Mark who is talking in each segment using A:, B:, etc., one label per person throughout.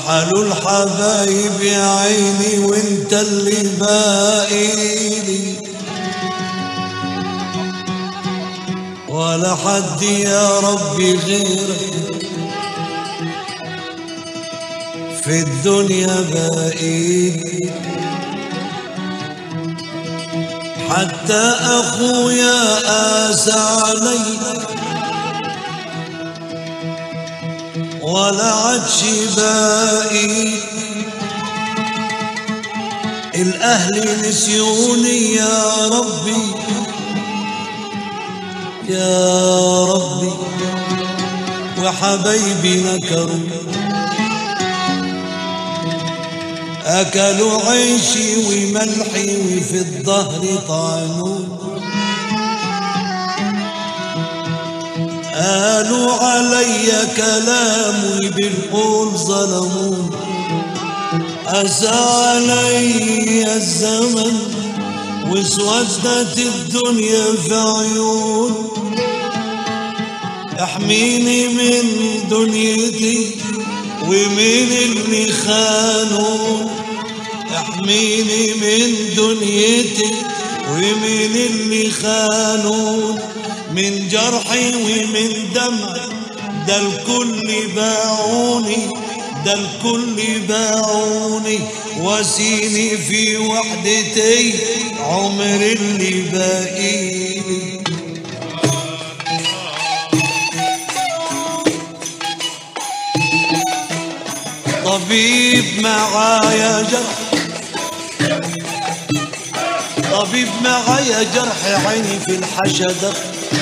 A: رحلوا الحبايب يا عيني وانت اللي باقيلي ولا حد يا ربي غيرك في الدنيا باقيلي حتى اخويا اسى علي ولا عدش باقي الاهل نسيوني يا ربي يا ربي وحبايبي نكروا أكلوا عيشي وملحي وفي الظهر طعنون قالوا علي كلام وبالقول ظلمون أسى علي الزمن واسودت الدنيا في عيون احميني من دنيتي ومن اللي خانون احميني من دنيتي ومن اللي خانون من جرحي ومن دمع ده الكل باعوني ده الكل باعوني وسيني في وحدتي عمر اللي باقيلي طبيب معايا جرح طبيب معايا جرح عيني في الحشدة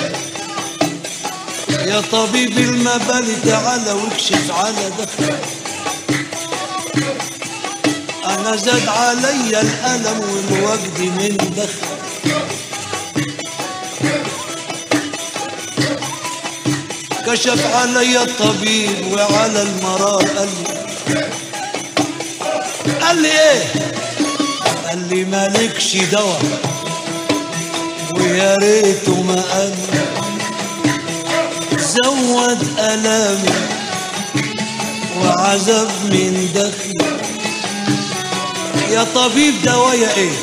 A: يا طبيب المبالي تعالى واكشف على ده انا زاد علي الالم والوجد من دخل كشف علي الطبيب وعلى المرار قال لي قال لي ايه قال لي مالكش دواء ويا ريته ما قال زود ألامي وعذاب من دخلي يا طبيب دوايا ايه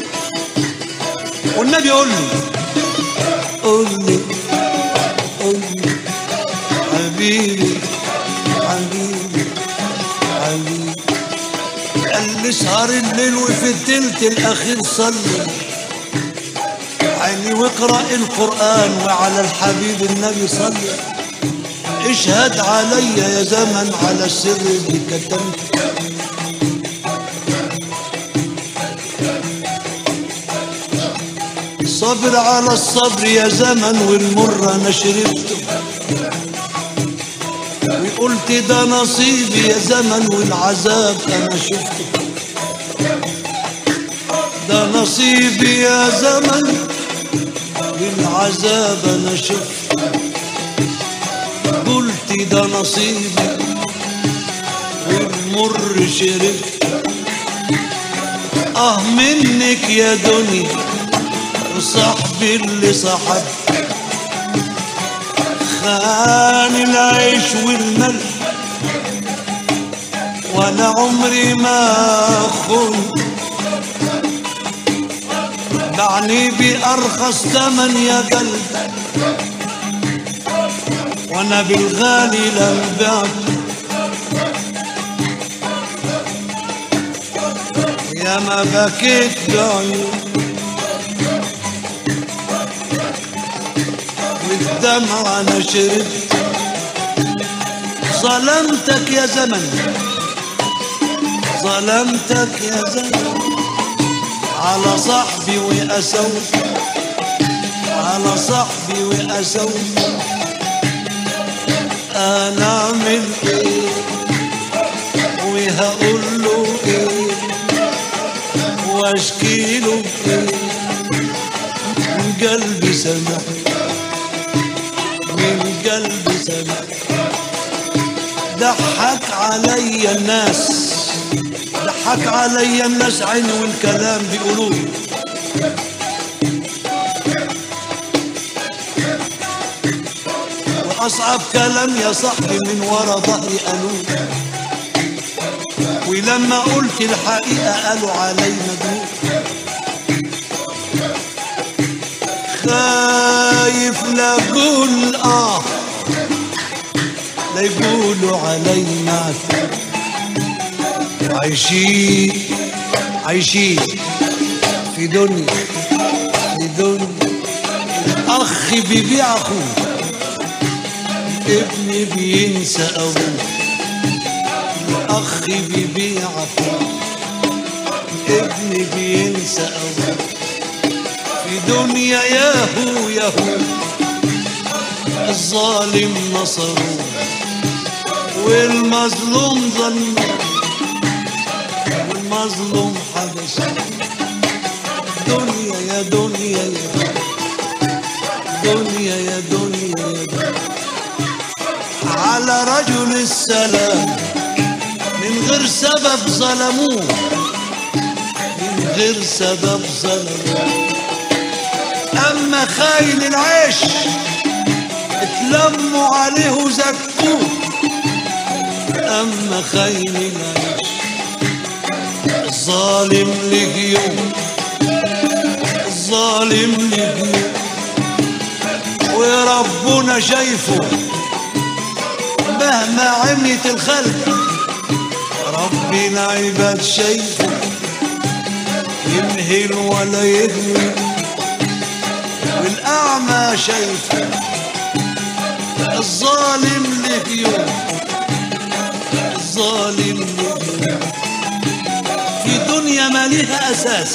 A: والنبي قول لي قول لي قول لي حبيبي حبيبي حبيبي قال لي سهر الليل وفي التلت الاخير صلي عيني واقرا القران وعلى الحبيب النبي صلي اشهد علي يا زمن على السر اللي كتمت صبر على الصبر يا زمن والمر انا شربته وقلت ده نصيبي يا زمن والعذاب انا شفته ده نصيبي يا زمن والعذاب انا شفته قلت ده نصيبي والمر شربته اه منك يا دنيا وصاحبي اللي صاحب خان العيش والملح وانا عمري ما خنت بعني بأرخص ثمن يا قلب وانا بالغالي لم بعت يا ما بكيت بعيون والدمع انا شربت ظلمتك يا زمن ظلمتك يا زمن على صاحبي وأسوت على صاحبي وأسوت أنا أعمل إيه وهقول له إيه وأشكي له إيه من قلبي سمع من قلبي سمع ضحك علي الناس ضحك علي الناس عيني والكلام بيقولوا لي واصعب كلام يا صاحبي من ورا ظهري قالوا ولما قلت الحقيقة قالوا علي مجنون خايف لا اقول اه لا يقولوا علي معفن عايشين عايشين في دنيا في دنيا الاخ بيبيع اخوه ابن بينسى ابوه الاخ بيبيع اخوه ابن بينسى ابوه في دنيا ياهو ياهو الظالم نصروه والمظلوم ظلمه والمظلوم حبسه دنيا يا دنيا يا دنيا يا دنيا يا دنيا على رجل السلام من غير سبب ظلموه من غير سبب ظلموه أما خاين العيش اتلموا عليه وزكوه أما خاين العيش الظالم لجيوم الظالم لجيوم وربنا شايفه مهما عميت الخلق ربنا عباد شايفه يمهل ولا يهمل والأعمى شايفه الظالم لك يوم الظالم لك يوم في دنيا ما ليها أساس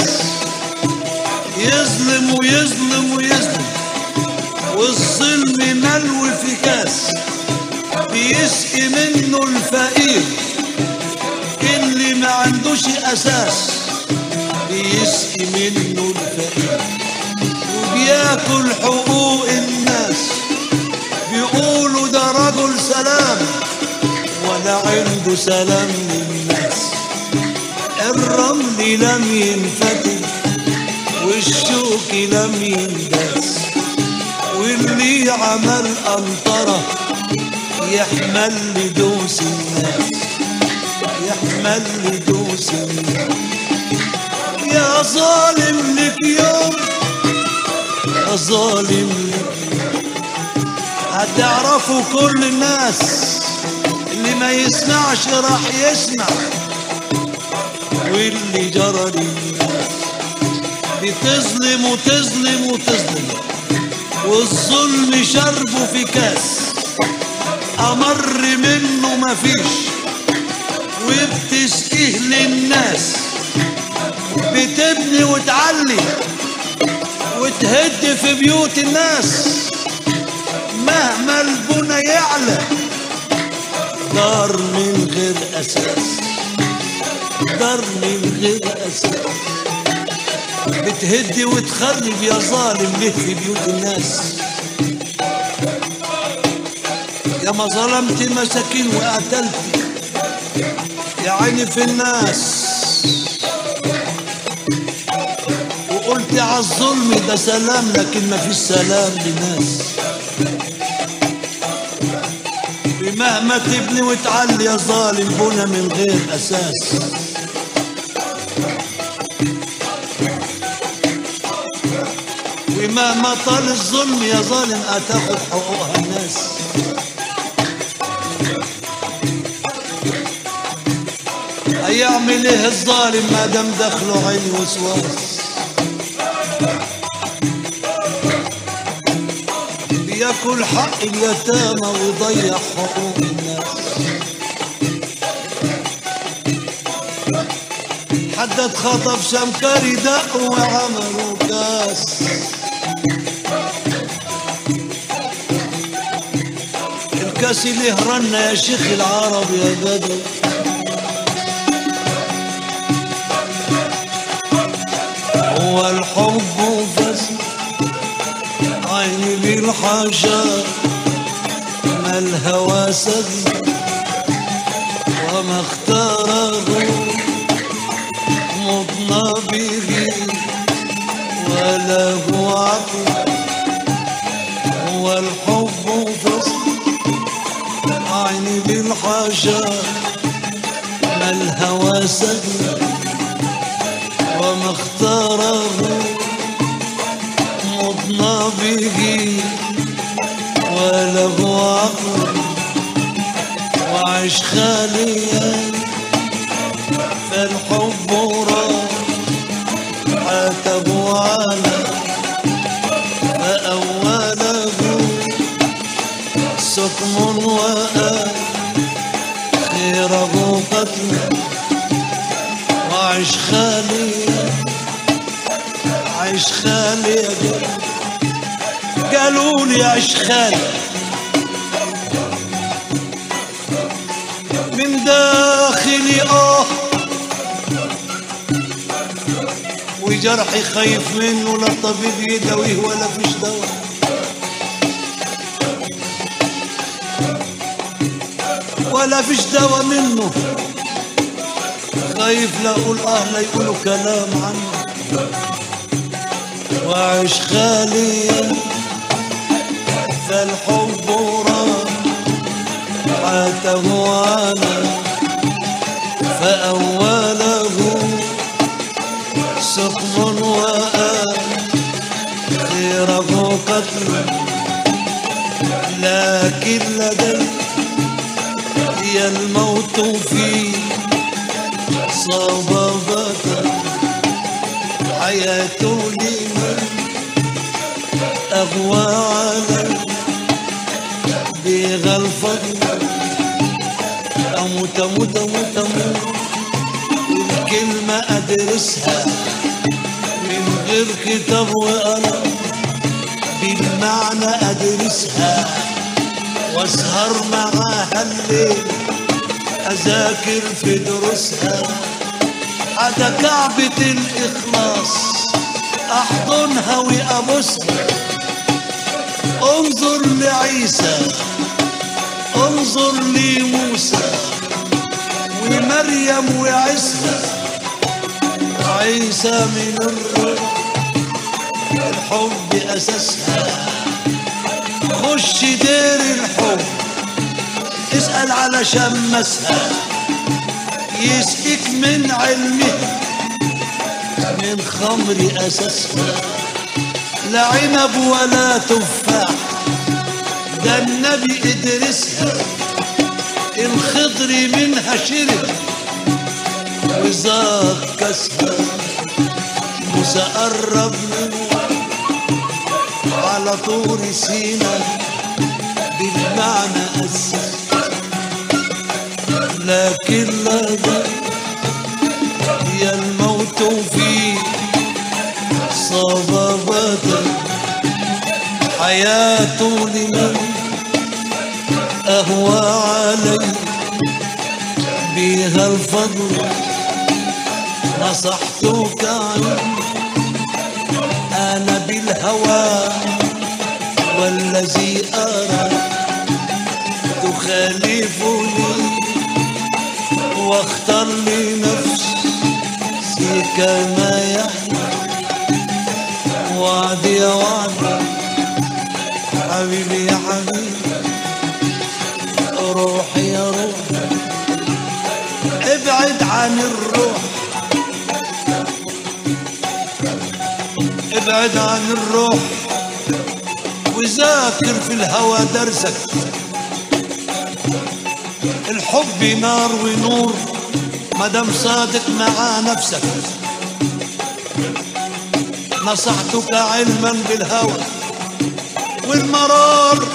A: يظلم ويظلم ويظلم والظلم ملو في كاس بيسقي منه الفقير اللي ما عندوش أساس بيسقي منه الفقير وبياكل حقوق الناس بيقولوا ده رجل سلام ولا عنده سلام للناس الرمل لم ينفتل والشوك لم ينداس واللي عمل أمطرة يحمل لدوس الناس يحمل لدوس الناس يا ظالم لك يوم يا ظالم لك يوم هتعرفوا كل الناس اللي ما يسمعش راح يسمع واللي جرى للناس بتظلم وتظلم وتظلم والظلم شربه في كاس أمر منه مفيش وبتسقيه للناس بتبني وتعلي وتهد في بيوت الناس مهما البنى يعلى دار من غير أساس دار من غير أساس بتهدي وتخرب يا ظالم ليه في بيوت الناس يا ما ظلمت المساكين وقتلت يا عيني في الناس وقلت على الظلم ده سلام لكن ما فيش سلام لناس بمهما تبني وتعلي يا ظالم بنا من غير اساس ومهما طال الظلم يا ظالم هتاخد حقوقها الناس هيعمل ايه الظالم ما دام دخله عين وسواس بياكل حق اليتامى ويضيع حقوق الناس حدد خطف شمكري دق وعملوا كاس الكاس اللي هرنا يا شيخ العرب يا بدو هو الحب فسد عيني بالحجر ما الهوى سد وما اختاره مضنا به ولا هو عقل هو الحب فسد عيني بالحجر ما الهوى سهل وما اختاره مضنى به وله عقل وعيش خاليا فالحب راح عاتبه على فأوله سقم وآخره قتل وعيش خاليا عيش خاليا قالوا لي عيش خالي من داخلي اه وجرحي خايف منه لا طبيب يداويه ولا فيش دواء ولا فيش دواء منه خايف لا اقول اه لا يقولوا كلام عنه وعيش خاليا فالحب راح عاته على فأوله سقم وآخره قتل لكن لدي هي الموت في صبابة حياة لمن أغوى علي بغى الفضل أموت أموت أموت أموت الكلمة أدرسها من غير كتاب وقلم بالمعنى أدرسها واسهر معاها الليل أذاكر في دروسها حتى كعبة الإخلاص أحضنها وأبوسها انظر لعيسى انظر لموسى ومريم وعيسى عيسى من الروح الحب أساسها خش دير الحب اسأل على شمسها يسقيك من علمه من خمر أساسها لا عنب ولا تفاح ده النبي ادرسها الخضر منها شرب وزاد كسها موسى قرب منه على طور سينا بالمعنى أسس لكن لدى هي الموت في صبابة حياة لمن أهوى علي بها الفضل نصحتك عنه أنا بالهوى والذي أرى تخالفني واختر لنفسي كما يحلى وعدي يا وعدي حبيبي يا حبيبي روحي يا روحي ابعد عن الروح ابعد عن الروح وذاكر في الهوى درسك الحب نار ونور مدام صادق مع نفسك نصحتك علما بالهوى والمرار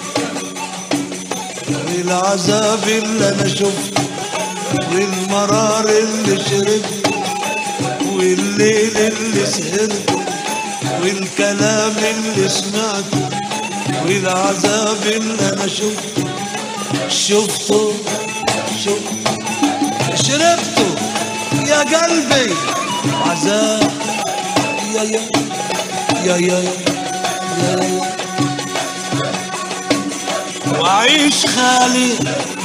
A: والعذاب اللي انا شفته والمرار اللي شربته والليل اللي سهرته والكلام اللي سمعته والعذاب اللي انا شفته شفته شفته شربته يا قلبي عذاب يا يا يا يا يا, يا, يا. وعيش خالي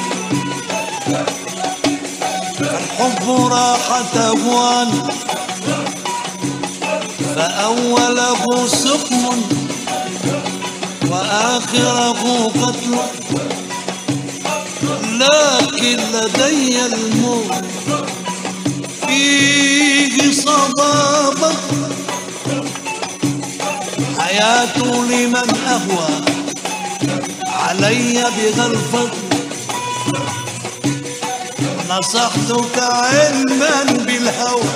A: الحب راحة أبوان فأوله سقم وآخره قتل لكن لدي الموت فيه صبابة حياته لمن أهوى علي بغلفة نصحتك علما بالهوى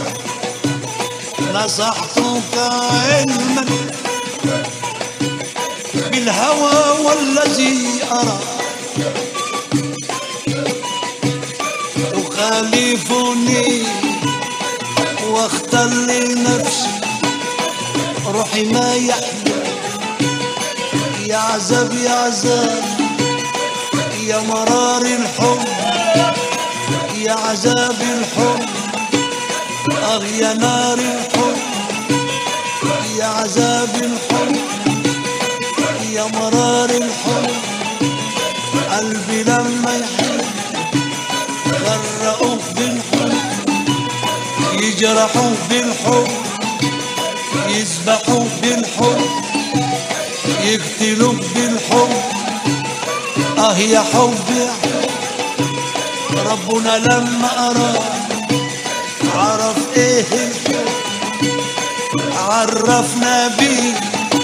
A: نصحتك علما بالهوى والذي أرى تخالفني واختل لنفسي روحي ما يحلو يا عذاب يا عذاب يا مرار الحب يا عذاب الحب اه يا نار الحب يا عذاب الحب يا مرار الحب قلبي لما يحب غرقوه بالحب يجرحوه بالحب يذبحوه بالحب يقتلوه بالحب اه يا حب يا حب ربنا لما أراد عرف ايه الحب عرفنا بيه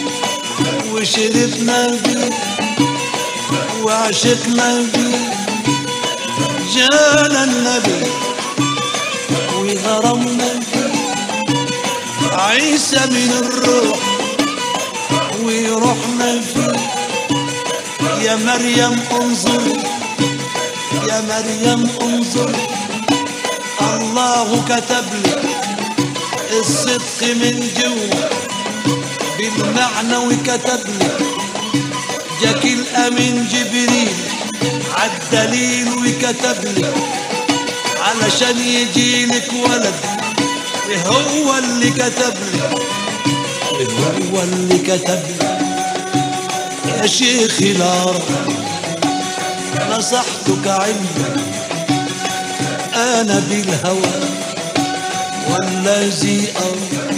A: وشربنا بيه وعشقنا بيه جانا النبي وغرمنا بيه عيسى من الروح وروحنا فيه يا مريم انظر يا مريم انظر الله كتب لي الصدق من جوا بالمعنى وكتب لي جاك الامين جبريل عالدليل وكتب لي علشان يجيلك ولد هو اللي كتب لي هو اللي كتب لي يا شيخ العرب نصحتك علما انا بالهوى والذي أرى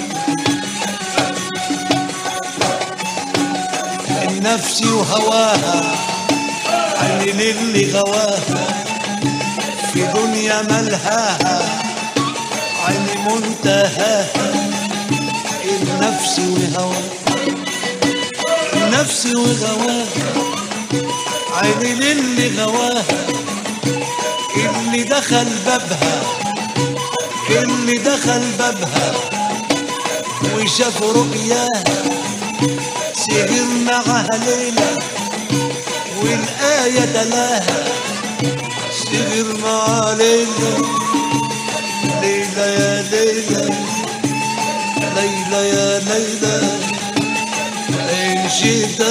A: النفس وهواها عن اللي غواها في دنيا ملهاها عن منتهاها النفس وهواها النفس وغواها عين اللي غواها اللي دخل بابها اللي دخل بابها وشاف رؤياها سهر معها ليلة والآية تلاها سهر مع ليلة ليلة يا ليلة ليلة يا ليلة إن شئت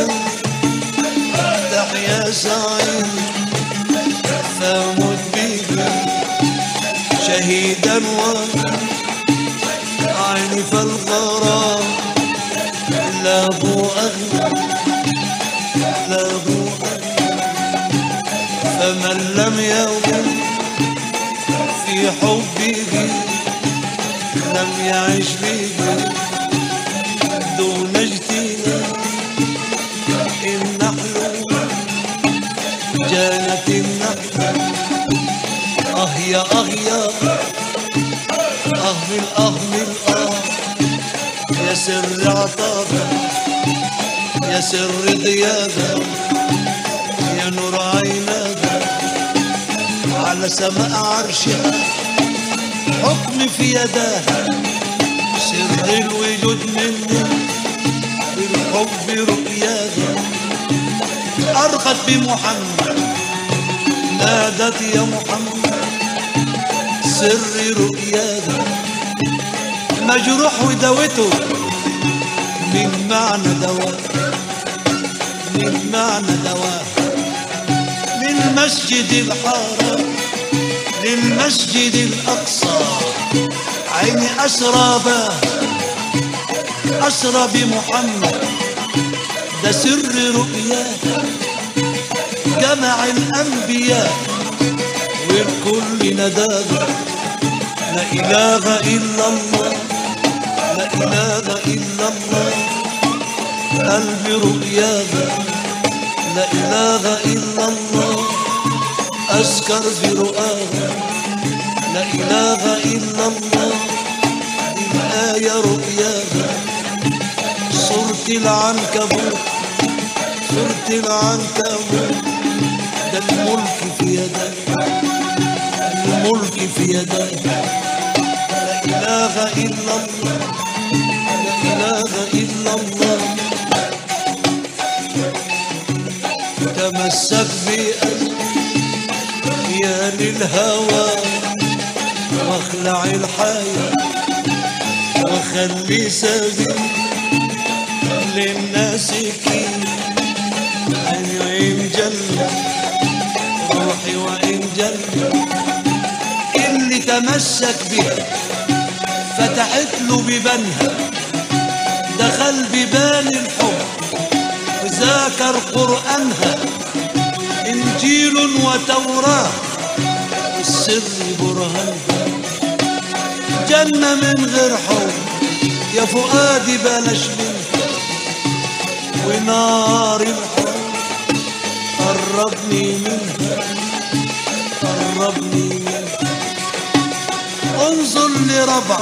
A: تحيا سعيد فمت بك شهيدا وعيني فالغرام لا ابو اغنى لا ابو اغنى فمن لم يكن في حبه لم يعش به دون اجتناب النحل جانت النحل اه يا اه يا اه من اه من اه يا سر عطاك يا سر ضياك يا نور عيناك على سماء عرشها حكم في يداها سر الوجود مني بالحب رؤياها أرخت بمحمد نادت يا محمد سر رؤياها مجروح ودوته من معنى دواء من معنى دواء للمسجد الحرام للمسجد الأقصى عيني أسرى به أسرى بمحمد ده سر رؤياه جمع الأنبياء والكل نداها لا إله إلا الله لا إله إلا الله قلبي رؤياها لا إله إلا الله أسكر في رؤاها لا إله إلا الله الآية رؤياها سورة العنكبوت سورة العنكبوت ده الملك في يدك الملك في يدك لا إله إلا الله لا إله إلا الله تمسك بقلبي يا للهوى واخلع الحياة وخلي سبيل للناسكين عيني وإن جل روحي وإن جل اللي تمسك بها فتحت له بيبانها دخل ببان الحب وذاكر قرآنها إنجيل وتوراة والسر برهانها جنة من غير حب يا فؤادي بلاش منها ونار الحب قربني منها قربني منها انظر لربع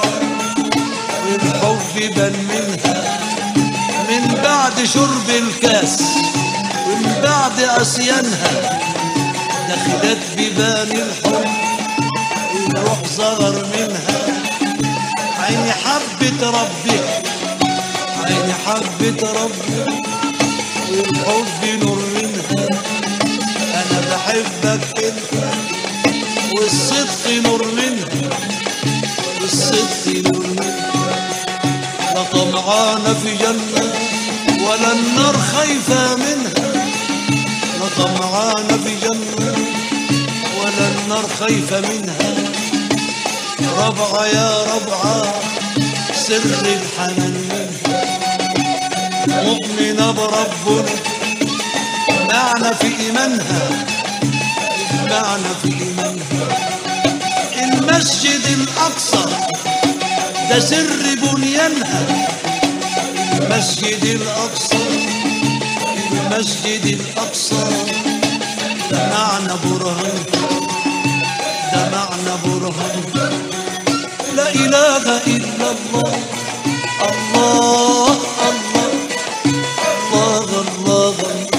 A: والحب بان منها من بعد شرب الكاس ومن بعد عصيانها دخلت ببان الحب الروح صغر منها عيني حبت ربها عيني حبت ربها والحب نور منها انا بحبك انت والصدق نور منها والصدق نور منها لا طمعانة في جنة ولا النار خايفة منها لا طمعانة في جنة ولا النار خايفة منها ربعة يا ربعة سر الحنان منها مؤمنة بربنا معنى في إيمانها معنى في إيمانها المسجد الأقصى ده سر بنيانها المسجد الأقصى المسجد الأقصى ده معنى برهان ده معنى برهان لا إله إلا الله الله الله الله الله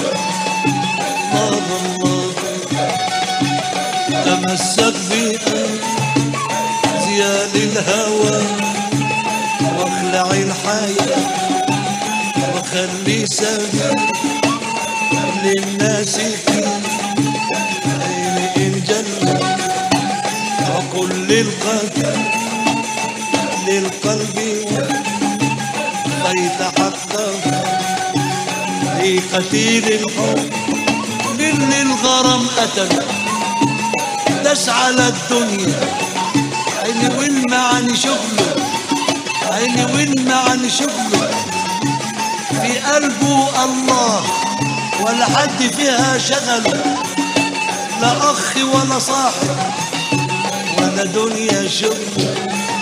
A: الله الله تمسك بقلبي زياد الهوى واخلع الحياة وخلي سبيل للناس فيه عين الجنة وكل القلب للقلب بيت حقه في قتيل الحب من الغرام قتل داس على الدنيا عيني وين عن شغله عيني وين عن شغله في قلبه الله ولا حد فيها شغله لا اخ ولا صاحب ولا دنيا شغله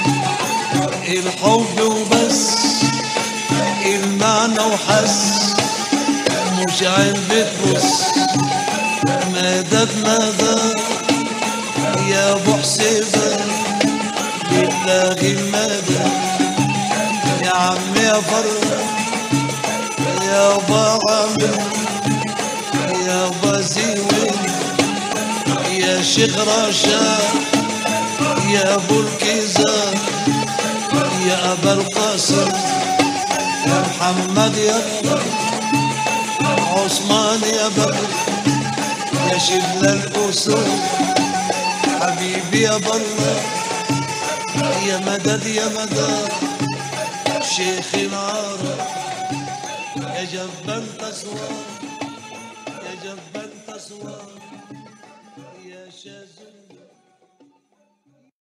A: الحب وبس المعنى وحس مش عين بتبص مدد مدد يا ابو حسيبه بالله المدى يا عم يا فرح يا ابا عامر يا ابا زيوين يا شيخ رشاد يا ابو الكيزان يا ابا القاسم يا محمد يا الله عثمان يا بكر يا شبل الأسود حبيبي يا بالله يا مدد يا مدد شيخ العرب يا جبل تسوى يا جبل تسوى يا شازن